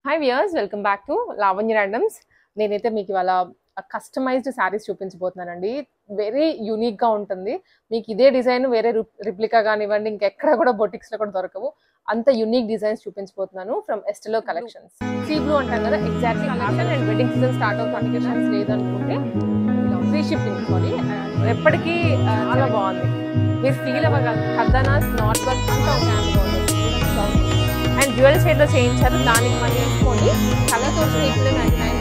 hi viewers welcome back to Lavanya randoms నేనైతే మీకు ఇవాళ కస్టమైజ్డ్ శారీస్ చూపించబోతున్నానండి వెరీ యూనిక్గా ఉంటుంది మీకు ఇదే డిజైన్ వేరే రిప్లికా కానివ్వండి ఇంకెక్కడ కూడా బొటిక్స్లో కూడా దొరకవు అంత యూనిక్ డిజైన్స్ చూపించబోతున్నాను ఫ్రమ్ ఎస్టెలో కలెక్షన్స్ సీ బ్లూ అంటాం కదా exactly collection and wedding season start అవుతుంది కలెక్షన్స్ లేదనుకుంటే ఫ్రీ షిప్పింగ్ సారీ ఎప్పటికీ ఆ, చాలా బాగుంది మీరు ఫీల్ అవ్వగలరు ఖద్దనాస్ నాట్ వర్క్ అంతా ఒక అండ్ జ్యువెల్ షేడ్ లో చేయించారు దానికి మళ్ళీ వేసుకోండి కలర్ వచ్చి ఇక్కడ నైన్టీ నైన్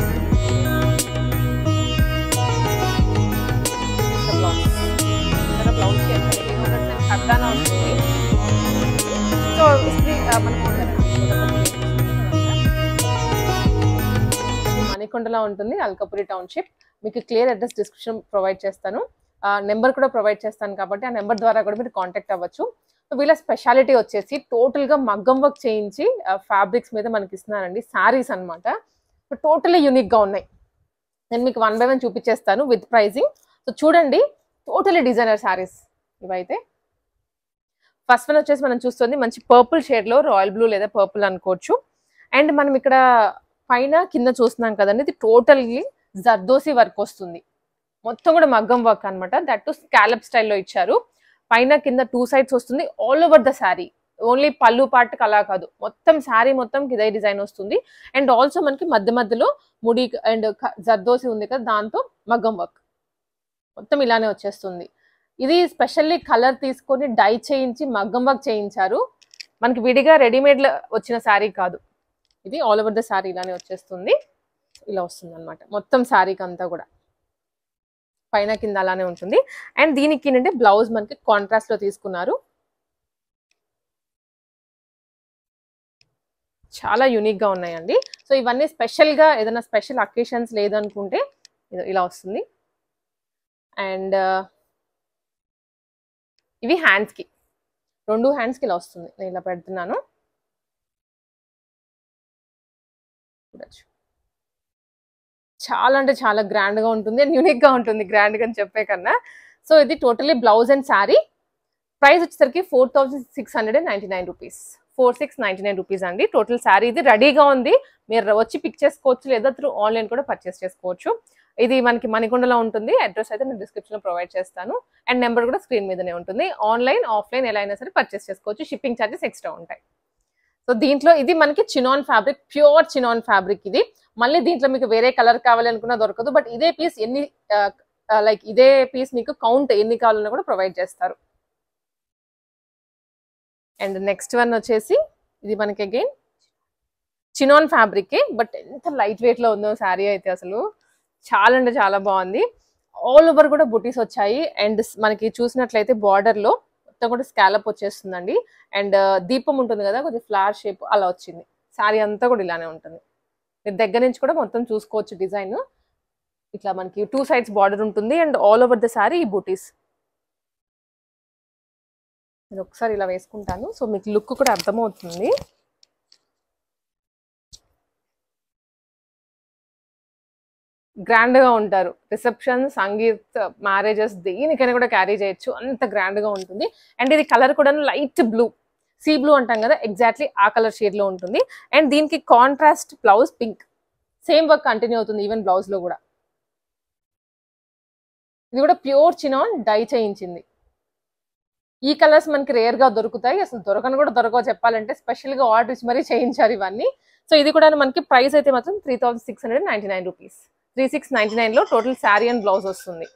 బ్లౌజ్ ఖద్దానా వస్తుంది సో మణికొండలా ఉంటుంది అల్కపురి టౌన్షిప్ మీకు క్లియర్ అడ్రస్ డిస్క్రిప్షన్ ప్రొవైడ్ చేస్తాను నెంబర్ కూడా ప్రొవైడ్ చేస్తాను కాబట్టి ఆ నెంబర్ ద్వారా కూడా మీరు కాంటాక్ట్ అవ్వచ్చు సో వీళ్ళ స్పెషాలిటీ వచ్చేసి టోటల్ గా మగ్గం వర్క్ చేయించి ఫ్యాబ్రిక్స్ మీద మనకి ఇస్తున్నారండి శారీస్ అనమాట సో టోటలీ యూనిక్ గా ఉన్నాయి నేను మీకు వన్ బై వన్ చూపించేస్తాను విత్ ప్రైజింగ్ సో చూడండి టోటలీ డిజైనర్ శారీస్ ఇవైతే ఫస్ట్ వన్ వచ్చేసి మనం చూస్తుంది మంచి పర్పుల్ షేడ్ లో రాయల్ బ్లూ లేదా పర్పుల్ అనుకోవచ్చు అండ్ మనం ఇక్కడ పైన కింద చూస్తున్నాం కదండి ఇది టోటల్గా జర్దోసి వర్క్ వస్తుంది మొత్తం కూడా మగ్గం వర్క్ అనమాట దట్ టు స్కాలప్ స్టైల్లో ఇచ్చారు పైన కింద టూ సైడ్స్ వస్తుంది all over the sari only పళ్ళు పార్ట్కి అలా కాదు మొత్తం శారీ మొత్తం ఇదే డిజైన్ వస్తుంది అండ్ ఆల్సో మనకి మధ్య మధ్యలో ముడి అండ్ జర్దోసి ఉంది కదా దాంతో మగ్గం వర్క్ మొత్తం ఇలానే వచ్చేస్తుంది ఇది స్పెషల్లీ కలర్ తీసుకొని డై చేయించి మగ్గం వర్క్ చేయించారు మనకి విడిగా రెడీమేడ్ వచ్చిన శారీ కాదు ఇది ఆల్ ఓవర్ ద శారీ ఇలానే వచ్చేస్తుంది ఇలా వస్తుంది అనమాట మొత్తం శారీకి అంతా కూడా పైన కింద అలానే ఉంటుంది అండ్ దీనికి ఏంటంటే బ్లౌజ్ మనకి కాంట్రాస్ట్ లో తీసుకున్నారు చాలా యూనిక్ గా ఉన్నాయండి సో ఇవన్నీ స్పెషల్ గా ఏదైనా స్పెషల్ అకేషన్స్ లేదనుకుంటే ఇది- ఇలా వస్తుంది అండ్ ఇవి హ్యాండ్స్ కి రెండు హ్యాండ్స్ కి ఇలా వస్తుంది నేను ఇలా పెడుతున్నాను చూడొచ్చు చాలా అంటే చాలా గ్రాండ్ గా ఉంటుంది అండ్ యూనిక్ గా ఉంటుంది గ్రాండ్ గా అని చెప్పే కన్నా సో ఇది totally blouse and sari price వచ్చేసరికి four thousand six hundred and ninety nine rupees four six ninety nine rupees అండి టోటల్ శారీ ఇది రెడీగా ఉంది మీరు వచ్చి పిక్ చేసుకోవచ్చు లేదా త్రూ ఆన్లైన్ కూడా పర్చేస్ చేసుకోవచ్చు ఇది మనకి మణికొండలో ఉంటుంది అడ్రస్ అయితే నేను డిస్క్రిప్షన్ లో ప్రొవైడ్ చేస్తాను అండ్ నెంబర్ కూడా స్క్రీన్ మీదనే ఉంటుంది ఆన్లైన్ ఆఫ్లైన్ ఎలా అయినా సరే పర్చేస్ చేసుకోవచ్చు షిప్పింగ్ ఛార్జెస్ ఎక్స్ట్రా ఉంటాయి సో దీంట్లో ఇది మనకి chinon fabric pure chinon fabric ఇది మళ్ళీ దీంట్లో మీకు వేరే కలర్ కావాలి అనుకున్నా దొరకదు బట్ ఇదే పీస్ ఎన్ని లైక్ ఇదే పీస్ మీకు కౌంట్ ఎన్ని కావాలన్నా కూడా ప్రొవైడ్ చేస్తారు అండ్ నెక్స్ట్ వన్ వచ్చేసి ఇది మనకి అగైన్ చినాన్ ఫ్యాబ్రిక్ బట్ ఎంత లైట్ వెయిట్ లో ఉందో శారీ అయితే అసలు చాలా అంటే చాలా బాగుంది ఆల్ ఓవర్ కూడా బుటీస్ వచ్చాయి అండ్ మనకి చూసినట్లయితే బార్డర్ లో మొత్తం కూడా స్కాలప్ వచ్చేస్తుందండి అండ్ దీపం ఉంటుంది కదా కొంచెం ఫ్లవర్ షేప్ అలా వచ్చింది శారీ అంతా కూడా ఇలానే ఉంటుంది మీరు దగ్గర నుంచి కూడా మొత్తం చూసుకోవచ్చు డిజైన్ ఇట్లా మనకి టూ సైడ్స్ బార్డర్ ఉంటుంది and all over the sari ఈ బూటీస్ నేను ఒకసారి ఇలా వేసుకుంటాను సో మీకు లుక్ కూడా అర్థమవుతుంది గ్రాండ్ గా ఉంటారు రిసెప్షన్ సంగీత్ మ్యారేజెస్ దేనికైనా కూడా క్యారీ చేయొచ్చు అంత గ్రాండ్ గా ఉంటుంది అండ్ ఇది కలర్ కూడా లైట్ బ్లూ సీ బ్లూ అంటాం కదా ఎగ్జాక్ట్లీ ఆ కలర్ షేడ్ లో ఉంటుంది అండ్ దీనికి contrast blouse pink same work continue అవుతుంది ఈవెన్ బ్లౌజ్ లో కూడా ఇది కూడా ప్యూర్ చినాన్ డై చేయించింది ఈ కలర్స్ మనకి రేర్ గా దొరుకుతాయి అసలు దొరకను కూడా దొరకవు చెప్పాలంటే స్పెషల్ గా ఆర్డర్ ఇచ్చి మరీ చేయించారు ఇవన్నీ సో ఇది కూడా మనకి ప్రైస్ అయితే మాత్రం three thousand six hundred ninety nine rupees three six ninety nine లో టోటల్ శారీ అండ్ బ్లౌజ్ వస్తుంది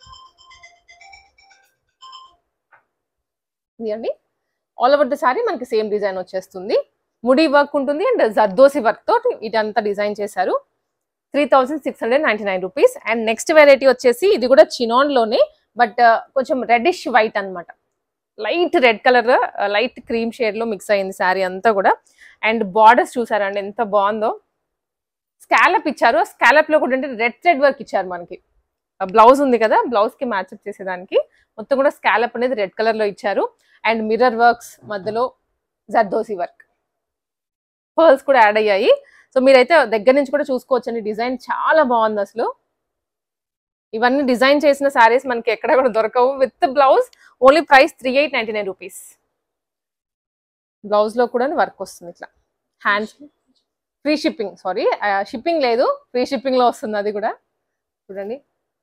ఇది అండి ఆల్ ఓవర్ ద శారీ మనకి సేమ్ డిజైన్ వచ్చేస్తుంది ముడి వర్క్ ఉంటుంది అండ్ జర్దోసి వర్క్ తో ఇదంతా డిజైన్ చేశారు three thousand six hundred ninety nine rupees and next variety వచ్చేసి ఇది కూడా చినాన్ లోనే బట్ కొంచెం రెడ్డిష్ వైట్ అన్నమాట light red colour light cream shade లో మిక్స్ అయింది శారీ అంతా కూడా అండ్ బార్డర్స్ చూసారండి ఎంత బాగుందో స్కాలప్ ఇచ్చారు స్కాలప్ లో కూడా అంటే రెడ్ థ్రెడ్ వర్క్ ఇచ్చారు మనకి బ్లౌజ్ ఉంది కదా బ్లౌజ్ కి మ్యాచ్ అప్ చేసేదానికి మొత్తం కూడా స్కాలప్ అనేది రెడ్ కలర్ లో ఇచ్చారు అండ్ మిర్రర్ వర్క్స్ మధ్యలో జర్దోసి వర్క్ పర్ల్స్ కూడా యాడ్ అయ్యాయి సో మీరైతే దగ్గర నుంచి కూడా చూసుకోవచ్చండి డిజైన్ చాలా బాగుంది అసలు ఇవన్నీ డిజైన్ చేసిన శారీస్ మనకి ఎక్కడ కూడా దొరకవు with blouse only price three eight ninety nine rupees blouse లో కూడా వర్క్ వస్తుంది ఇట్లా hands free shipping sorry shipping లేదు ఫ్రీ షిప్పింగ్ లో వస్తుంది అది కూడా చూడండి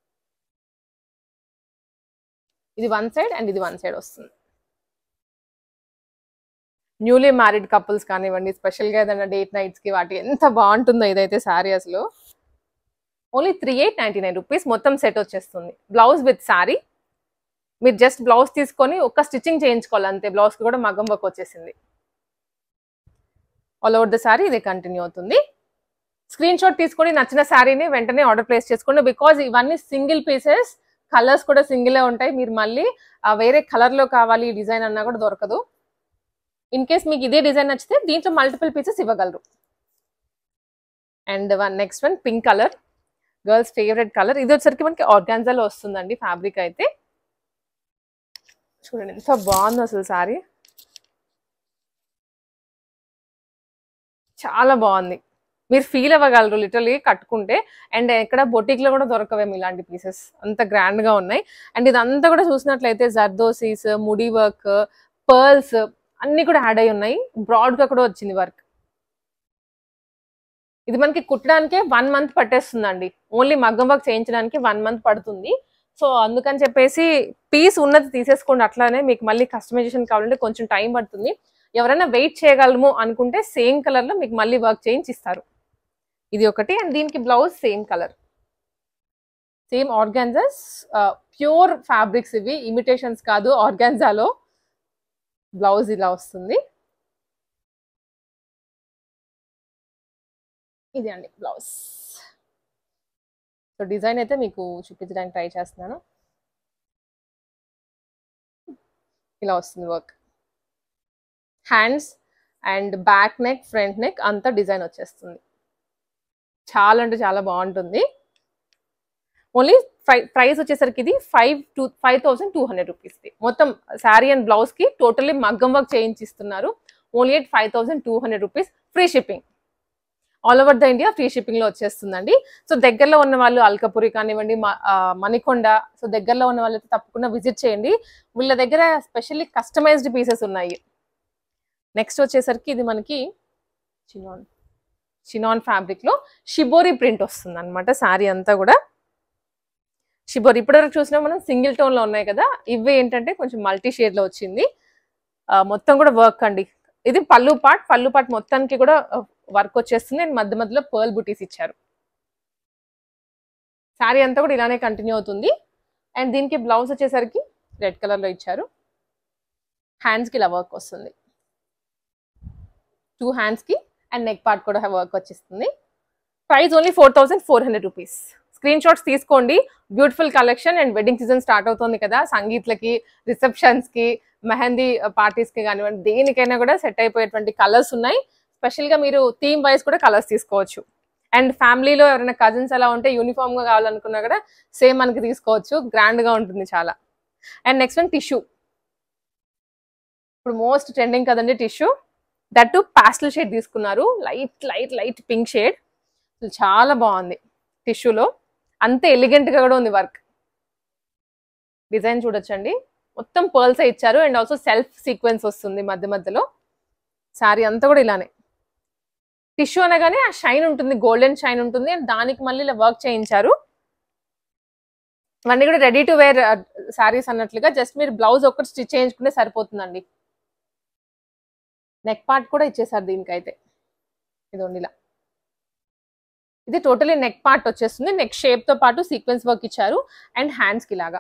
ఇది వన్ సైడ్ అండ్ ఇది వన్ సైడ్ వస్తుంది న్యూలీ మ్యారీడ్ కపుల్స్ కానివ్వండి స్పెషల్గా ఏదైనా డేట్ నైట్స్కి వాటి ఎంత బాగుంటుందో ఇదైతే శారీ అసలు only three eight ninety nine rupees మొత్తం సెట్ వచ్చేస్తుంది బ్లౌజ్ విత్ శారీ మీరు జస్ట్ బ్లౌజ్ తీసుకొని ఒక స్టిచ్చింగ్ చేయించుకోవాలి అంతే బ్లౌజ్కి కూడా మగ్గం వర్క్ వచ్చేసింది ఆల్ ఓవర్ ద శారీ ఇది కంటిన్యూ అవుతుంది స్క్రీన్ షాట్ తీసుకొని నచ్చిన శారీని వెంటనే ఆర్డర్ ప్లేస్ చేసుకోండి బికాజ్ ఇవన్నీ సింగిల్ పీసెస్ కలర్స్ కూడా సింగిలే ఉంటాయి మీరు మళ్ళీ ఆ వేరే కలర్లో కావాలి డిజైన్ అన్నా కూడా దొరకదు ఇన్ కేస్ మీకు ఇదే డిజైన్ నచ్చితే దీంట్లో మల్టిపుల్ పీసెస్ ఇవ్వగలరు and one next one pink colour girls favourite colour ఇది వచ్చరికి మనకి ఆర్గాన్జాలో వస్తుందండి ఫ్యాబ్రిక్ అయితే చూడండి ఎంత బాగుంది అసలు సారీ చాలా బాగుంది మీరు ఫీల్ అవ్వగలరు లిటరలీ కట్టుకుంటే అండ్ ఎక్కడ బొటిక్లో కూడా దొరకవేమో ఇలాంటి పీసెస్ అంత grand గా ఉన్నాయి అండ్ ఇదంతా కూడా చూసినట్లయితే జర్దోసీస్ ముడి వర్క్ పర్ల్స్ అన్ని కూడా యాడ్ అయి ఉన్నాయి బ్రాడ్ గా కూడా వచ్చింది వర్క్ ఇది మనకి కుట్టడానికే వన్ మంత్ పట్టేస్తుందండి ఓన్లీ మగ్గం వర్క్ చేయించడానికి వన్ మంత్ పడుతుంది సో అందుకని చెప్పేసి పీస్ ఉన్నది తీసేసుకోండి అట్లానే మీకు మళ్ళీ కస్టమైజేషన్ కావాలంటే కొంచెం టైం పడుతుంది ఎవరైనా వెయిట్ చేయగలము అనుకుంటే సేమ్ కలర్ లో మీకు మళ్ళీ వర్క్ చేయించి ఇస్తారు ఇది ఒకటి అండ్ దీనికి blouse same colour same organzas pure fabrics ఇవి ఇమిటేషన్స్ కాదు ఆర్గాన్జాలో బ్లౌజ్ ఇలా వస్తుంది ఇది అండి బ్లౌజ్ సో డిజైన్ అయితే మీకు చూపించడానికి ట్రై చేస్తున్నాను ఇలా వస్తుంది work hands and back neck front neck అంతా డిజైన్ వచ్చేస్తుంది చాలా అంటే చాలా బాగుంటుంది ఓన్లీ ప్రైస్ వచ్చేసరికి ఇది five two five thousand two hundred రూపీస్ది మొత్తం శారీ అండ్ బ్లౌజ్కి టోటల్లీ మగ్గం వర్క్ చేయించిస్తున్నారు only at five thousand two hundred rupees free shipping all over the India free shipping లో వచ్చేస్తుందండి సో దగ్గరలో ఉన్న వాళ్ళు అల్కపురి కానివ్వండి మ- ఆ, మణికొండ సో దగ్గరలో ఉన్న వాళ్ళైతే తప్పకుండా విజిట్ చేయండి వీళ్ళ దగ్గర స్పెషల్లీ కస్టమైజ్డ్ పీసెస్ ఉన్నాయి నెక్స్ట్ వచ్చేసరికి ఇది మనకి చినాన్ చినాన్ ఫ్యాబ్రిక్ లో షిబోరి ప్రింట్ వస్తుంది అనమాట శారీ అంతా కూడా షిబోరి ఇప్పటివరకు చూసినా మనం సింగిల్ టోన్ లో ఉన్నాయి కదా ఇవి ఏంటంటే కొంచెం మల్టీ షేడ్ లో వచ్చింది ఆ, మొత్తం కూడా వర్క్ అండి ఇది పళ్ళు పాట్ పళ్ళు పాట్ మొత్తానికి కూడా వర్క్ వచ్చేస్తుంది అండ్ మధ్య మధ్యలో పర్ల్ బుటీస్ ఇచ్చారు శారీ అంతా కూడా ఇలానే కంటిన్యూ అవుతుంది అండ్ దీనికి బ్లౌజ్ వచ్చేసరికి రెడ్ కలర్ లో ఇచ్చారు హ్యాండ్స్ కి ఇలా వర్క్ వస్తుంది టూ హ్యాండ్స్ కి అండ్ నెక్ పార్ట్ కూడా వర్క్ వచ్చేస్తుంది price only four thousand four hundred rupees screenshots తీసుకోండి beautiful collection and wedding season start అవుతుంది కదా సంగీత్లకి రిసెప్షన్స్ కి మెహందీ పార్టీస్ కి కానివ్వండి దేనికైనా కూడా సెట్ అయిపోయేటువంటి కలర్స్ ఉన్నాయి స్పెషల్ గా మీరు థీమ్ వైజ్ కూడా కలర్స్ తీసుకోవచ్చు అండ్ ఫ్యామిలీలో ఎవరైనా కజిన్స్ అలా ఉంటే యూనిఫామ్ గా కావాలనుకున్నా కూడా సేమ్ మనకి తీసుకోవచ్చు గ్రాండ్ గా ఉంటుంది చాలా అండ్ నెక్స్ట్ వన్ టిష్యూ ఇప్పుడు మోస్ట్ ట్రెండింగ్ కదండి tissue that too pastel shade తీసుకున్నారు light light light pink shade చాలా బాగుంది టిష్యూలో అంతే ఎలిగెంట్ గా కూడా ఉంది వర్క్ డిజైన్ చూడొచ్చండి మొత్తం పర్ల్స్ ఇచ్చారు అండ్ ఆల్సో సెల్ఫ్ సీక్వెన్స్ వస్తుంది మధ్య మధ్యలో శారీ అంతా కూడా ఇలానే టిష్యూ అనగానే ఆ షైన్ ఉంటుంది గోల్డెన్ షైన్ ఉంటుంది అండ్ దానికి మళ్ళీ ఇలా వర్క్ చేయించారు ఇవన్నీ కూడా రెడీ టు వేర్ శారీస్ అన్నట్లుగా జస్ట్ మీరు బ్లౌజ్ ఒక్కటి స్టిచ్ చేయించుకుంటే సరిపోతుందండి నెక్ పార్ట్ కూడా ఇచ్చేసారు దీనికైతే ఇదిగోండి ఇలా ఇది టోటలీ నెక్ పార్ట్ వచ్చేస్తుంది నెక్ షేప్ తో పాటు సీక్వెన్స్ వర్క్ ఇచ్చారు అండ్ హ్యాండ్స్ కి లాగా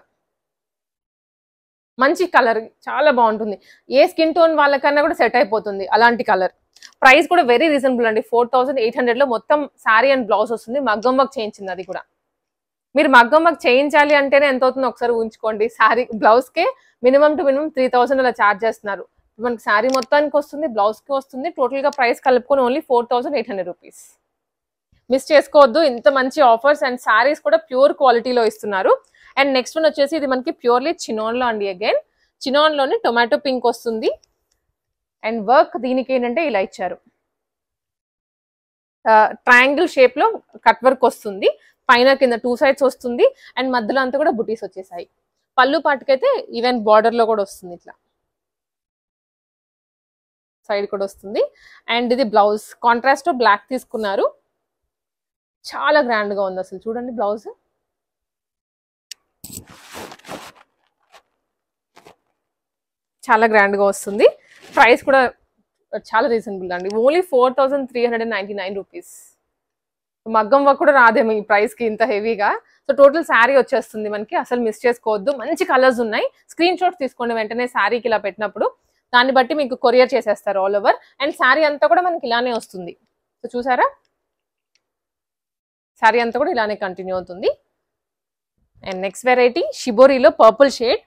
మంచి కలర్ చాలా బాగుంటుంది ఏ స్కిన్ టోన్ వాళ్ళకన్నా కూడా సెట్ అయిపోతుంది అలాంటి కలర్ ప్రైస్ కూడా వెరీ రీజనబుల్ అండి ఫోర్ థౌసండ్ ఎయిట్ హండ్రెడ్ లో మొత్తం శారీ అండ్ బ్లౌజ్ వస్తుంది మగ్గం వర్క్ చేయించింది అది కూడా మీరు మగ్గం వర్క్ చేయించాలి అంటేనే ఎంత అవుతుందో ఒకసారి ఉంచుకోండి శారీ బ్లౌజ్ కే minimum to minimum three thousand అలా చార్జ్ చేస్తున్నారు మనకి శారీ మొత్తానికి వస్తుంది బ్లౌజ్ కి వస్తుంది టోటల్ గా ప్రైస్ కలుపుకొని only four thousand eight hundred rupees miss చేసుకోవద్దు ఇంత మంచి ఆఫర్స్ అండ్ శారీస్ కూడా ప్యూర్ క్వాలిటీలో ఇస్తున్నారు అండ్ నెక్స్ట్ వన్ వచ్చేసి ఇది మనకి ప్యూర్లీ చినాన్ లో అండి అగైన్ చినాన్ లోనే టొమాటో పింక్ వస్తుంది అండ్ వర్క్ దీనికి ఏంటంటే ఇలా ఇచ్చారు ట్రయాంగిల్ షేప్ లో కట్ వర్క్ వస్తుంది పైన కింద టూ సైడ్స్ వస్తుంది అండ్ మధ్యలో అంతా కూడా బుటీస్ వచ్చేసాయి పళ్ళు పాటుకైతే ఈవెన్ బార్డర్ లో కూడా వస్తుంది ఇట్లా సైడ్ కూడా వస్తుంది అండ్ ఇది బ్లౌజ్ కాంట్రాస్ట్ బ్లాక్ తీసుకున్నారు చాలా గ్రాండ్ గా ఉంది అసలు చూడండి బ్లౌజ్ చాలా గ్రాండ్ గా వస్తుంది ప్రైస్ కూడా చాలా రీజనబుల్ అండి only four thousand three hundred and ninety nine rupees మగ్గం వర్క్ కూడా రాదేమో ఈ ప్రైస్ కి ఇంత హెవీగా సో టోటల్ శారీ వచ్చేస్తుంది మనకి అసలు మిస్ చేసుకోవద్దు మంచి కలర్స్ ఉన్నాయి స్క్రీన్ షాట్స్ తీసుకోండి వెంటనే శారీకి ఇలా పెట్టినప్పుడు దాన్ని బట్టి మీకు కొరియర్ చేసేస్తారు ఆల్ ఓవర్ అండ్ శారీ అంతా కూడా మనకి ఇలానే వస్తుంది సో చూసారా శారీ అంతా కూడా ఇలానే కంటిన్యూ అవుతుంది అండ్ నెక్స్ట్ వెరైటీ షిబోరీలో పర్పుల్ షేడ్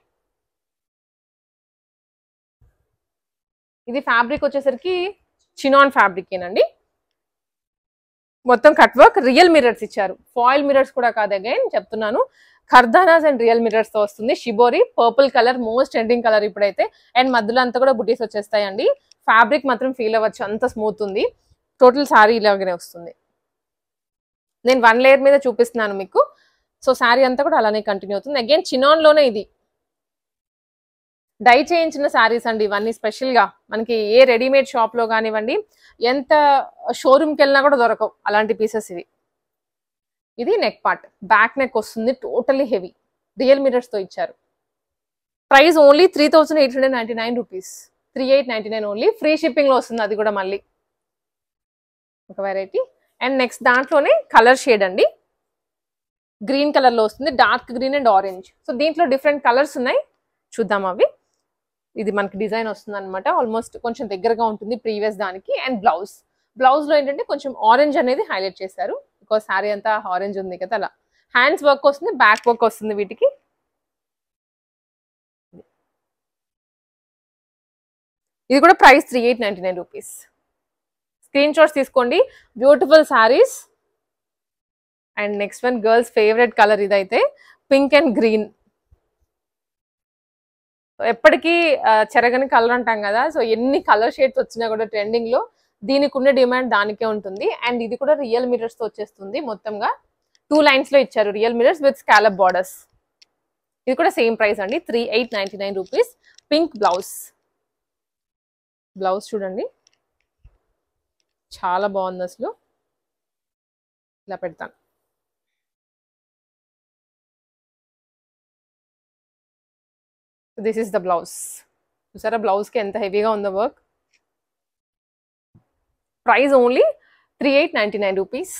ఇది ఫ్యాబ్రిక్ వచ్చేసరికి చినాన్ ఫ్యాబ్రిక్ ఏనండి మొత్తం కట్ వర్క్ రియల్ మిరర్స్ ఇచ్చారు ఫాయిల్ మిరర్స్ కూడా కాదు అగైన్ చెప్తున్నాను ఖర్దానాస్ అండ్ రియల్ మిరర్స్ తో వస్తుంది shibori purple colour most trending colour ఇప్పుడైతే అండ్ మధ్యలో అంతా కూడా బుటీస్ వచ్చేస్తాయండి ఫ్యాబ్రిక్ మాత్రం ఫీల్ అవ్వచ్చు అంత స్మూత్ ఉంది టోటల్ శారీ ఇలాగనే వస్తుంది నేను వన్ లేయర్ మీద చూపిస్తున్నాను మీకు సో శారీ అంతా కూడా అలానే కంటిన్యూ అవుతుంది అగైన్ చినాన్ లోనే ఇది డై చేయించిన శారీస్ అండి ఇవన్నీ స్పెషల్ గా మనకి ఏ రెడీమేడ్ షాప్ లో కానివ్వండి ఎంత షోరూమ్కి వెళ్ళినా కూడా దొరకవు అలాంటి పీసెస్ ఇవి ఇది నెక్ పార్ట్ బ్యాక్ నెక్ వస్తుంది టోటలీ హెవీ రియల్ మిరర్స్ తో ఇచ్చారు price only three thousand eight hundred ninety nine rupees three eight ninety nine only free shipping లో వస్తుంది అది కూడా మళ్ళీ ఒక వెరైటీ అండ్ నెక్స్ట్ దాంట్లోనే కలర్ షేడ్ అండి గ్రీన్ కలర్ లో వస్తుంది dark green and orange so దీంట్లో డిఫరెంట్ కలర్స్ ఉన్నాయి చూద్దాం అవి ఇది మనకి డిజైన్ వస్తుంది అనమాట ఆల్మోస్ట్ కొంచెం దగ్గరగా ఉంటుంది ప్రీవియస్ దానికి అండ్ బ్లౌజ్ బ్లౌజ్ లో ఏంటంటే కొంచెం ఆరెంజ్ అనేది హైలైట్ చేశారు బికాస్ శారీ అంతా ఆరెంజ్ ఉంది కదా అలా హ్యాండ్స్ వర్క్ వస్తుంది బ్యాక్ వర్క్ వస్తుంది వీటికి ఇది కూడా price three eight ninety nine rupees screenshots తీసుకోండి beautiful saris and next one girls favourite colour ఇదైతే పింక్ అండ్ గ్రీన్ ఎప్పటికీ ఆ, చెరగని కలర్ అంటాం కదా సో ఎన్ని కలర్ షేడ్స్ వచ్చినా కూడా ట్రెండింగ్ లో దీనికి ఉన్న డిమాండ్ దానికే ఉంటుంది అండ్ ఇది కూడా రియల్ మిరర్స్ తో వచ్చేస్తుంది మొత్తంగా టూ లైన్స్ లో ఇచ్చారు real mirrors with scallop borders ఇది కూడా సేమ్ ప్రైస్ అండి three eight ninety nine rupees pink blouse blouse చూడండి చాలా బాగుంది అసలు ఇలా పెడతాను దిస్ ఇస్ ద బ్లౌజ్ చూసారా బ్లౌజ్కి ఎంత హెవీగా ఉందో work price only three eight ninety nine rupees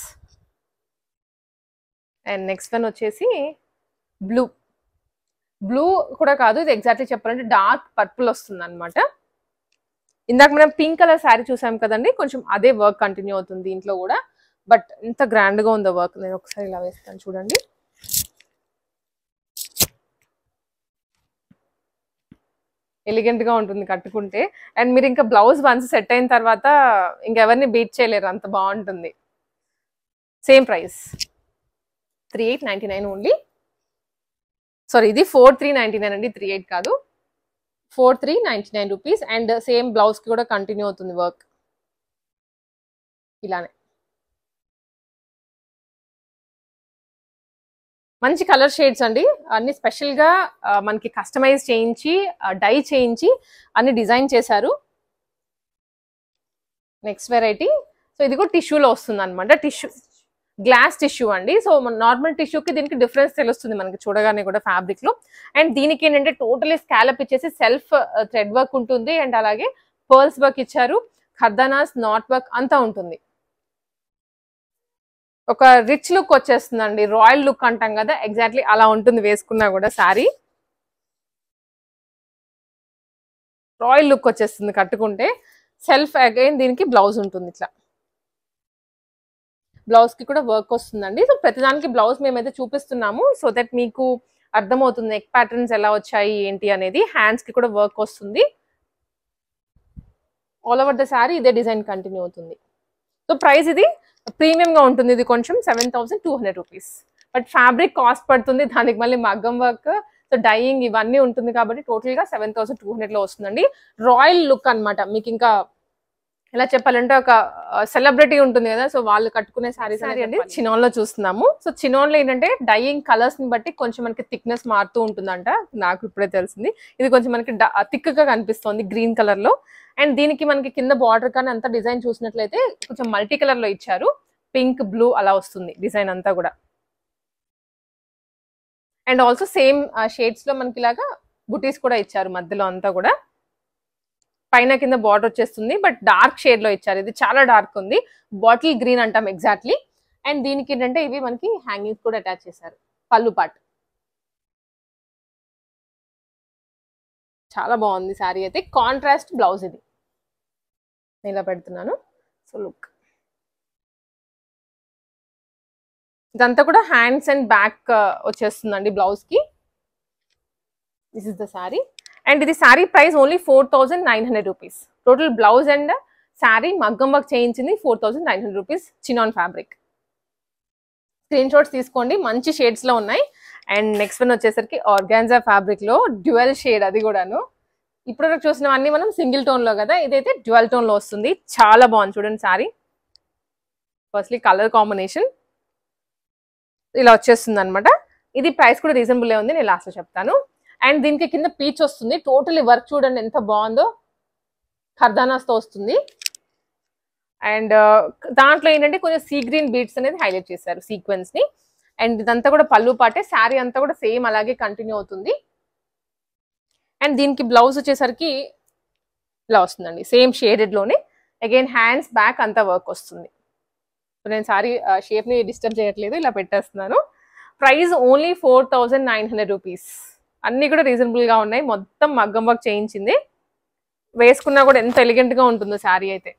and next one వచ్చేసి బ్లూ బ్లూ కూడా కాదు ఇది ఎగ్జాక్ట్లీ చెప్పాలంటే డార్క్ పర్పుల్ వస్తుంది అనమాట ఇందాక మనం పింక్ కలర్ శారీ చూసాం కదండి కొంచెం అదే వర్క్ కంటిన్యూ అవుతుంది దీంట్లో కూడా బట్ ఎంత గ్రాండ్గా ఉందో వర్క్ నేను ఒకసారి ఇలా వేస్తాను చూడండి ఎలిగెంట్ గా ఉంటుంది కట్టుకుంటే అండ్ మీరు ఇంకా బ్లౌజ్ వన్స్ సెట్ అయిన తర్వాత ఇంకెవరిని బీట్ చేయలేరు అంత బాగుంటుంది same price three eight ninety nine only sorry ఇది ఫోర్ త్రీ నైన్టీ నైన్ అండి త్రీ ఎయిట్ కాదు four three ninety nine rupees and same blouse కి కూడా కంటిన్యూ అవుతుంది వర్క్ ఇలానే మంచి కలర్ షేడ్స్ అండి అన్ని స్పెషల్ గా ఆ, మనకి కస్టమైజ్ చేయించి డై చేయించి అన్ని డిజైన్ చేశారు నెక్స్ట్ వెరైటీ సో ఇది కూడా టిష్యూలో వస్తుంది అనమాట టిష్యూ గ్లాస్ టిష్యూ అండి సో నార్మల్ టిష్యూకి దీనికి డిఫరెన్స్ తెలుస్తుంది మనకి చూడగానే కూడా ఫ్యాబ్రిక్ లో అండ్ దీనికి ఏంటంటే టోటలీ స్కాలప్ ఇచ్చేసి సెల్ఫ్ థ్రెడ్ వర్క్ ఉంటుంది అండ్ అలాగే పర్ల్స్ వర్క్ ఇచ్చారు ఖర్దానాస్ నాట్ వర్క్ అంతా ఉంటుంది ఒక రిచ్ లుక్ వచ్చేస్తుందండి రాయల్ లుక్ అంటాం కదా ఎగ్జాక్ట్లీ అలా ఉంటుంది వేసుకున్నా కూడా శారీ రాయల్ లుక్ వచ్చేస్తుంది కట్టుకుంటే సెల్ఫ్ అగైన్ దీనికి బ్లౌజ్ ఉంటుంది ఇట్లా బ్లౌజ్ కి కూడా వర్క్ వస్తుందండి సో ప్రతిదానికి బ్లౌజ్ మేమైతే చూపిస్తున్నాము సో దట్ మీకు అర్థమవుతుంది నెక్ ప్యాటర్న్స్ ఎలా వచ్చాయి ఏంటి అనేది హ్యాండ్స్ కి కూడా వర్క్ వస్తుంది ఆల్ ఓవర్ ద శారీ ఇదే డిజైన్ కంటిన్యూ అవుతుంది సో ప్రైస్ ఇది ప్రీమియం గా ఉంటుంది ఇది కొంచెం seven thousand two hundred rupees but fabric cost పడుతుంది దానికి మళ్ళీ మగ్గం వర్క్ సో డైయింగ్ ఇవన్నీ ఉంటుంది కాబట్టి టోటల్ గా సెవెన్ థౌసండ్ టూ హండ్రెడ్ లో వస్తుందండి రాయల్ లుక్ అన్నమాట మీకు ఇంకా ఎలా చెప్పాలంటే ఒక సెలబ్రిటీ ఉంటుంది కదా సో వాళ్ళు కట్టుకునే సారీస్ సారీ అండి చినోన్ లో చూస్తున్నాము సో చినోన్ లో ఏంటంటే డైయింగ్ కలర్స్ ని బట్టి కొంచెం మనకి థిక్నెస్ మారుతూ ఉంటుందంట నాకు ఇప్పుడే తెలిసింది ఇది కొంచెం మనకి థిక్ గా కనిపిస్తుంది గ్రీన్ కలర్ లో అండ్ దీనికి మనకి కింద బార్డర్ కానీ అంతా డిజైన్ చూసినట్లయితే కొంచెం మల్టీ కలర్ లో ఇచ్చారు పింక్ బ్లూ అలా వస్తుంది డిజైన్ అంతా కూడా అండ్ ఆల్సో సేమ్ షేడ్స్ లో మనకి ఇలాగా బుటీస్ కూడా ఇచ్చారు మధ్యలో అంతా కూడా పైన కింద బార్డర్ వచ్చేస్తుంది బట్ డార్క్ షేడ్ లో ఇచ్చారు ఇది చాలా డార్క్ ఉంది బాటిల్ గ్రీన్ అంటాం ఎగ్జాక్ట్లీ అండ్ దీనికి ఏంటంటే ఇవి మనకి హ్యాంగింగ్స్ కూడా అటాచ్ చేశారు పళ్ళు పాట్ చాలా బాగుంది శారీ అయితే కాంట్రాస్ట్ బ్లౌజ్ ఇది నేను ఇలా పెడుతున్నాను సో లుక్ ఇదంతా కూడా హ్యాండ్స్ అండ్ బ్యాక్ వచ్చేస్తుందండి బ్లౌజ్ కి this is the sari and ఇది sari price only four thousand nine hundred rupees total blouse and sari మగ్గం వర్క్ చేయించింది four thousand nine hundred rupees chinon fabric screenshots తీసుకోండి మంచి షేడ్స్ లో ఉన్నాయి అండ్ నెక్స్ట్ వన్ వచ్చేసరికి ఆర్గాన్జా ఫ్యాబ్రిక్ లో డ్యువల్ షేడ్ అది కూడాను ఇప్పుడు వరకు చూసినవన్నీ మనం సింగిల్ టోన్ లో కదా ఇదైతే డ్యువల్ టోన్ లో వస్తుంది చాలా బాగుంది చూడండి శారీ ఫస్ట్లీ కలర్ కాంబినేషన్ ఇలా వచ్చేస్తుంది అనమాట ఇది ప్రైస్ కూడా రీజనబుల్ ఉంది నేను లాస్ట్ లో చెప్తాను అండ్ దీనికి కింద పీచ్ వస్తుంది టోటలీ వర్క్ చూడండి ఎంత బాగుందో ఖర్దానాస్తో వస్తుంది అండ్ దాంట్లో ఏంటంటే కొంచెం సీ గ్రీన్ బీట్స్ అనేది హైలైట్ చేశారు సీక్వెన్స్ ని అండ్ ఇదంతా కూడా పళ్ళు పాటే శారీ అంతా కూడా సేమ్ అలాగే కంటిన్యూ అవుతుంది అండ్ దీనికి బ్లౌజ్ వచ్చేసరికి ఇలా వస్తుందండి సేమ్ షేడెడ్ లోనే అగైన్ హ్యాండ్స్ బ్యాక్ అంతా వర్క్ వస్తుంది నేను సారీ షేప్ ని డిస్టర్బ్ చేయట్లేదు ఇలా పెట్టేస్తున్నాను price only four thousand nine hundred rupees అన్ని కూడా రీజనబుల్ గా ఉన్నాయి మొత్తం మగ్గం వర్క్ చేయించింది వేసుకున్నా కూడా ఎంత ఎలిగెంట్ గా ఉంటుందో శారీ అయితే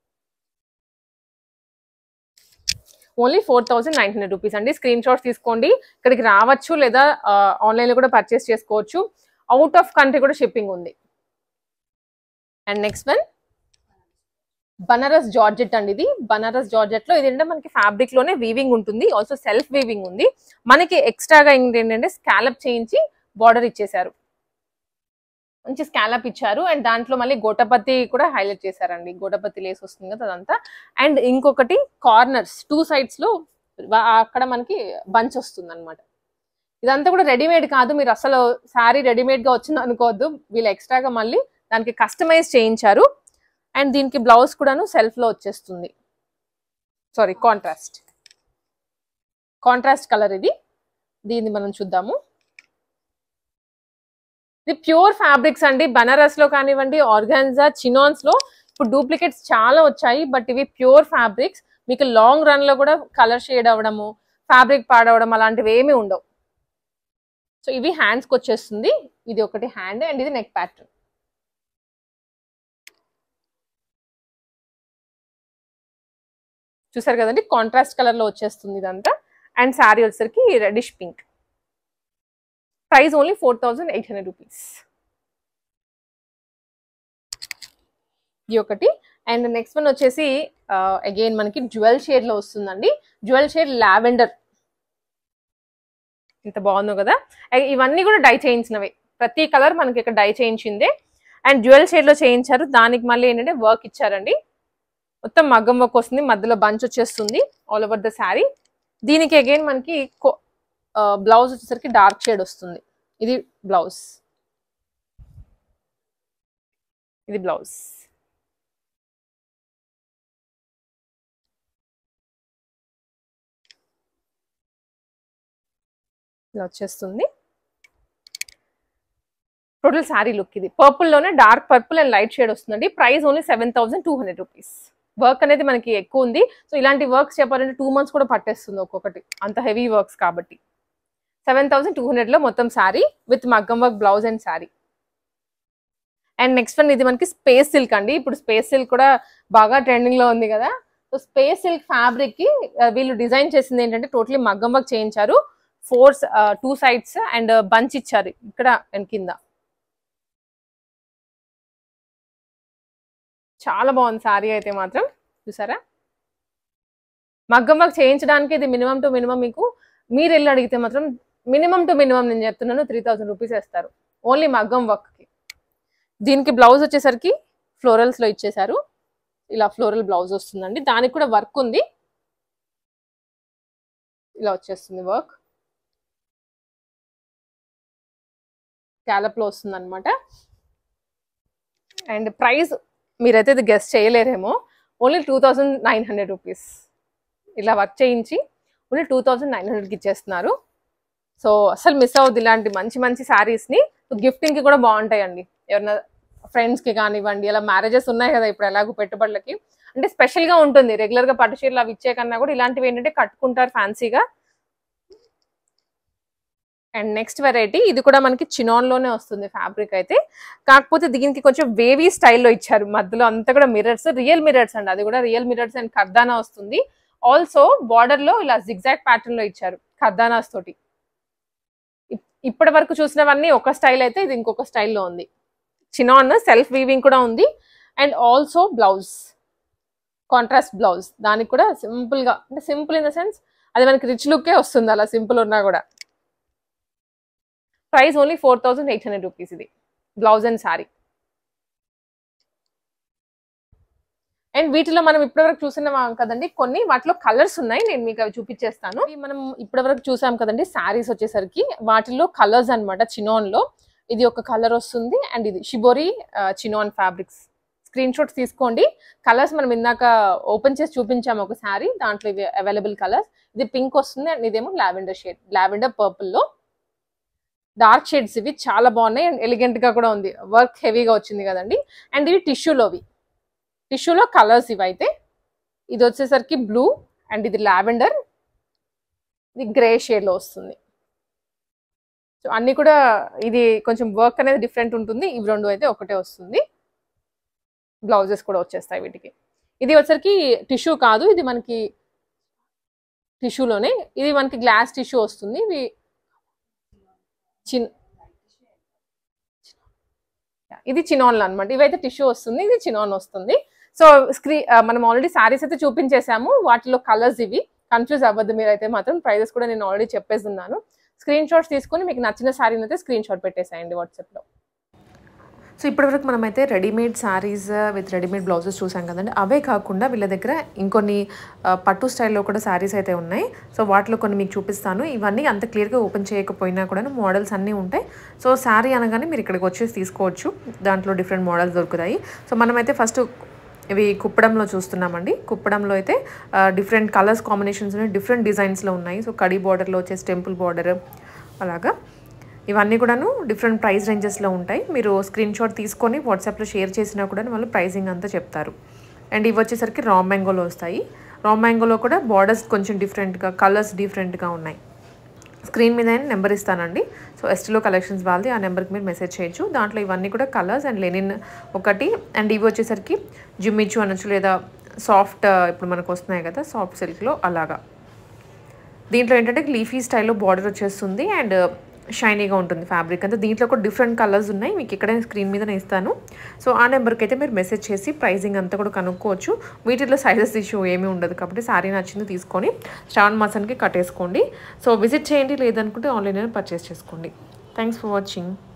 only four thousand nine hundred rupees అండి స్క్రీన్ షాట్స్ తీసుకోండి ఇక్కడికి రావచ్చు లేదా ఆన్లైన్ లో కూడా పర్చేస్ చేసుకోవచ్చు అవుట్ ఆఫ్ కంట్రీ కూడా షిప్పింగ్ ఉంది and next one Banaras georgette అండి ఇది బనారస్ జార్జెట్ లో ఇదేంటంటే మనకి ఫ్యాబ్రిక్ లోనే వీవింగ్ ఉంటుంది ఆల్సో సెల్ఫ్ వీవింగ్ ఉంది మనకి ఎక్స్ట్రాగా ఏంటంటే స్కాలప్ చేయించి బార్డర్ ఇచ్చేసారు మంచి స్కాలప్ ఇచ్చారు అండ్ దాంట్లో మళ్ళీ గోటపత్తి కూడా హైలైట్ చేశారండి గోటపత్తి లేస్ వస్తుంది కదా అదంతా అండ్ ఇంకొకటి కార్నర్స్ టూ సైడ్స్ లో వా- అక్కడ మనకి బంచ్ వస్తుంది అనమాట ఇదంతా కూడా రెడీమేడ్ కాదు మీరు అసలు శారీ రెడీమేడ్ గా వచ్చింది అనుకోవద్దు వీళ్ళు ఎక్స్ట్రాగా మళ్ళీ దానికి కస్టమైజ్ చేయించారు అండ్ దీనికి బ్లౌజ్ కూడాను సెల్ఫ్ లో వచ్చేస్తుంది సారీ కాంట్రాస్ట్ కాంట్రాస్ట్ కలర్ ఇది దీన్ని మనం చూద్దాము ఇది ప్యూర్ ఫ్యాబ్రిక్స్ అండి బనారస్ లో కానివ్వండి ఆర్గాన్జా చినాన్స్ లో ఇప్పుడు డూప్లికేట్స్ చాలా వచ్చాయి బట్ ఇవి ప్యూర్ ఫ్యాబ్రిక్స్ మీకు లాంగ్ రన్ లో కూడా కలర్ షేడ్ అవ్వడము ఫ్యాబ్రిక్ పాడవడం అలాంటివి ఏమీ ఉండవు సో ఇవి హ్యాండ్స్ కి వచ్చేస్తుంది ఇది ఒకటి హ్యాండ్ అండ్ ఇది నెక్ ప్యాటర్న్ చూసారు కదండి కాంట్రాస్ట్ కలర్ లో వచ్చేస్తుంది ఇదంతా అండ్ శారీ వచ్చేసరికి reddish pink price only four thousand eight hundred rupees ఇది ఒకటి అండ్ నెక్స్ట్ వన్ వచ్చేసి అగైన్ మనకి జ్యువెల్ షేడ్ లో వస్తుందండి జ్యువెల్ షేడ్ లావెండర్ ఇంత బాగుందో కదా అ- ఇవన్నీ కూడా డై చేయించినవే ప్రతి కలర్ మనకి ఇక్కడ డై చేయించిందే అండ్ జ్యువెల్ షేడ్ లో చేయించారు దానికి మళ్ళీ ఏంటంటే వర్క్ ఇచ్చారండి మొత్తం మగ్గం వర్క్ వస్తుంది మధ్యలో బంచ్ వచ్చేస్తుంది ఆల్ ఓవర్ ద శారీ దీనికి అగైన్ మనకి బ్లౌజ్ వచ్చేసరికి డార్క్ షేడ్ వస్తుంది ఇది బ్లౌజ్ ఇది బ్లౌజ్ ఇలా వచ్చేస్తుంది టోటల్ శారీ లుక్ ఇది పర్పుల్ లోనే dark purple and light shade వస్తుందండి price only seven thousand two hundred rupees work అనేది మనకి ఎక్కువ ఉంది సో ఇలాంటి వర్క్స్ చెప్పాలంటే టూ మంత్స్ కూడా పట్టేస్తుంది ఒక్కొక్కటి అంత హెవీ వర్క్స్ కాబట్టి సెవెన్ థౌసండ్ టూ హండ్రెడ్లో మొత్తం శారీ విత్ మగ్గం work blouse and sari and next one ఇది మనకి స్పేస్ సిల్క్ అండి ఇప్పుడు స్పేస్ సిల్క్ కూడా బాగా ట్రెండింగ్ లో ఉంది కదా సో స్పేస్ సిల్క్ ఫ్యాబ్రిక్ కి ఆ, వీళ్ళు డిజైన్ చేసింది ఏంటంటే టోటలీ మగ్గం వర్క్ చేయించారు four two sides and bunch ఇచ్చారు ఇక్కడ అండ్ కింద చాలా బాగుంది శారీ అయితే మాత్రం చూసారా మగ్గం వర్క్ చేయించడానికి ఇది మినిమం టు మినిమం మీకు మీరు వెళ్ళి అడిగితే మాత్రం మినిమం టు మినిమం నేను చెప్తున్నాను త్రీ థౌసండ్ రూపీస్ వేస్తారు ఓన్లీ మగ్గం వర్క్కి దీనికి బ్లౌజ్ వచ్చేసరికి ఫ్లోరల్స్లో ఇచ్చేశారు ఇలా ఫ్లోరల్ బ్లౌజ్ వస్తుందండి దానికి కూడా వర్క్ ఉంది ఇలా వచ్చేస్తుంది వర్క్ క్యాలప్లో వస్తుంది అనమాట అండ్ ప్రైస్ మీరైతే ఇది గెస్ట్ చేయలేరేమో only two thousand nine hundred rupees ఇలా వర్క్ చేయించి ఓన్లీ టూ థౌజండ్ నైన్ హండ్రెడ్కి ఇచ్చేస్తున్నారు సో అసలు మిస్ అవ్వద్దు ఇలాంటి మంచి మంచి శారీస్ని గిఫ్టింగ్కి కూడా బాగుంటాయండి ఎవరైనా ఫ్రెండ్స్కి కానివ్వండి అలా మ్యారేజెస్ ఉన్నాయి కదా ఇప్పుడు ఎలాగో పెట్టుబడులకి అంటే స్పెషల్గా ఉంటుంది రెగ్యులర్గా పట్టు చీరలు అవి ఇచ్చే కన్నా కూడా ఇలాంటివి ఏంటంటే కట్టుకుంటారు ఫ్యాన్సీగా అండ్ నెక్స్ట్ వెరైటీ ఇది కూడా మనకి చినాన్ లోనే వస్తుంది ఫ్యాబ్రిక్ అయితే కాకపోతే దీనికి కొంచెం వేవీ స్టైల్లో ఇచ్చారు మధ్యలో అంతా కూడా మిరర్స్ రియల్ మిరర్స్ అండి అది కూడా రియల్ మిరర్స్ అండ్ కర్దానా వస్తుంది ఆల్సో బార్డర్ లో ఇలా జిగ్జాక్ ప్యాటర్న్ లో ఇచ్చారు కర్దానాస్ తోటి ఇప్- ఇప్పటి వరకు చూసినవన్నీ ఒక స్టైల్ అయితే ఇది ఇంకొక స్టైల్లో ఉంది చినాన్ సెల్ఫ్ వీవింగ్ కూడా ఉంది and also blouse contrast blouse దానికి కూడా సింపుల్ గా అంటే సింపుల్ ఇన్ ద సెన్స్ అది మనకి రిచ్ లుక్కే వస్తుంది అలా సింపుల్ ఉన్నా కూడా price only four thousand eight hundred rupees ఇది బ్లౌజ్ అండ్ శారీ అండ్ వీటిలో మనం ఇప్పటివరకు చూసినాం కదండి కొన్ని వాటిలో కలర్స్ ఉన్నాయి నేను మీకు అవి చూపించేస్తాను ఇవి మనం ఇప్పటివరకు చూసాం కదండి శారీస్ వచ్చేసరికి వాటిలో కలర్స్ అనమాట చినాన్ లో ఇది ఒక కలర్ వస్తుంది అండ్ ఇది shibori chinon fabrics screenshots తీసుకోండి కలర్స్ మనం ఇందాక ఓపెన్ చేసి చూపించాము ఒక శారీ దాంట్లో ఇవి అవైలబుల్ కలర్స్ ఇది పింక్ వస్తుంది అండ్ ఇదేమో లావెండర్ షేడ్ లావెండర్ పర్పుల్ లో డార్క్ షేడ్స్ ఇవి చాలా బాగున్నాయి అండ్ ఎలిగెంట్ గా కూడా ఉంది వర్క్ హెవీగా వచ్చింది కదండి అండ్ ఇవి టిష్యూలోవి టిష్యూలో కలర్స్ ఇవైతే ఇది వచ్చేసరికి బ్లూ అండ్ ఇది లావెండర్ ఇది గ్రే షేడ్లో వస్తుంది సో అన్ని కూడా ఇది కొంచెం వర్క్ అనేది డిఫరెంట్ ఉంటుంది ఇవి రెండు అయితే ఒకటే వస్తుంది బ్లౌజెస్ కూడా వచ్చేస్తాయి వీటికి ఇది వచ్చరికి టిష్యూ కాదు ఇది మనకి టిష్యూలోనే ఇది మనకి గ్లాస్ టిష్యూ వస్తుంది ఇవి చిన్ ఇది చినాన్ అనమాట ఇవైతే టిష్యూ వస్తుంది ఇది చినాన్ వస్తుంది సో స్క్రీ మనం ఆల్రెడీ శారీస్ అయితే చూపించేసాము వాటిలో కలర్స్ ఇవి కన్ఫ్యూజ్ అవ్వద్దు మీరైతే మాత్రం ప్రైజెస్ కూడా నేను ఆల్రెడీ చెప్పేస్తున్నాను స్క్రీన్ షాట్స్ తీసుకొని మీకు నచ్చిన శారీని అయితే స్క్రీన్ షాట్ పెట్టేసేయండి వాట్సాప్లో సో ఇప్పటివరకు మనమైతే readymade saris with readymade blouses చూసాం కదండి అవే కాకుండా వీళ్ళ దగ్గర ఇంకొన్ని ఆ, పట్టు స్టైల్లో కూడా శారీస్ అయితే ఉన్నాయి సో వాటిలో కొన్ని మీకు చూపిస్తాను ఇవన్నీ అంత క్లియర్గా ఓపెన్ చేయకపోయినా కూడా మోడల్స్ అన్నీ ఉంటాయి సో శారీ అనగానే మీరు ఇక్కడికి వచ్చేసి తీసుకోవచ్చు దాంట్లో డిఫరెంట్ మోడల్స్ దొరుకుతాయి సో మనమైతే ఫస్ట్ ఇవి కుప్పడంలో చూస్తున్నామండి కుప్పడంలో అయితే డిఫరెంట్ కలర్స్ కాంబినేషన్స్ ఉన్నాయి డిఫరెంట్ డిజైన్స్లో ఉన్నాయి సో కడీ బార్డర్లో వచ్చేసి టెంపుల్ బార్డర్ అలాగా ఇవన్నీ కూడాను డిఫరెంట్ ప్రైస్ రేంజెస్లో ఉంటాయి మీరు స్క్రీన్ షాట్ తీసుకొని వాట్సాప్లో షేర్ చేసినా కూడా వాళ్ళు ప్రైజింగ్ అంతా చెప్తారు అండ్ ఇవి వచ్చేసరికి రా మ్యాంగోలో వస్తాయి రా మ్యాంగోలో కూడా బార్డర్స్ కొంచెం డిఫరెంట్గా కలర్స్ డిఫరెంట్గా ఉన్నాయి స్క్రీన్ మీద నెంబర్ ఇస్తానండి సో ఎస్టీలో కలెక్షన్స్ వాళ్ళది ఆ నెంబర్కి మీరు మెసేజ్ చేయొచ్చు దాంట్లో ఇవన్నీ కూడా కలర్స్ అండ్ లెనిన్ ఒకటి అండ్ ఇవి వచ్చేసరికి జిమ్మిచ్చు అనొచ్చు లేదా సాఫ్ట్ ఇప్పుడు మనకు వస్తున్నాయి కదా సాఫ్ట్ సిల్క్లో అలాగా దీంట్లో ఏంటంటే లీఫీ స్టైల్లో బార్డర్ వచ్చేస్తుంది అండ్ షైనీగా ఉంటుంది ఫ్యాబ్రిక్ అంతా దీంట్లో కూడా డిఫరెంట్ కలర్స్ ఉన్నాయి మీకు ఇక్కడ స్క్రీన్ మీదనే ఇస్తాను సో ఆ నెంబర్కి అయితే మీరు మెసేజ్ చేసి ప్రైజింగ్ అంతా కూడా కనుక్కోవచ్చు వీటిలో సైజెస్ ఇష్యూ ఏమీ ఉండదు కాబట్టి శారీ నచ్చింది తీసుకొని శ్రావణ మాసానికి కట్టేసుకోండి సో విజిట్ చేయండి లేదనుకుంటే ఆన్లైన్లో పర్చేస్ చేసుకోండి థ్యాంక్స్ ఫర్ వాచింగ్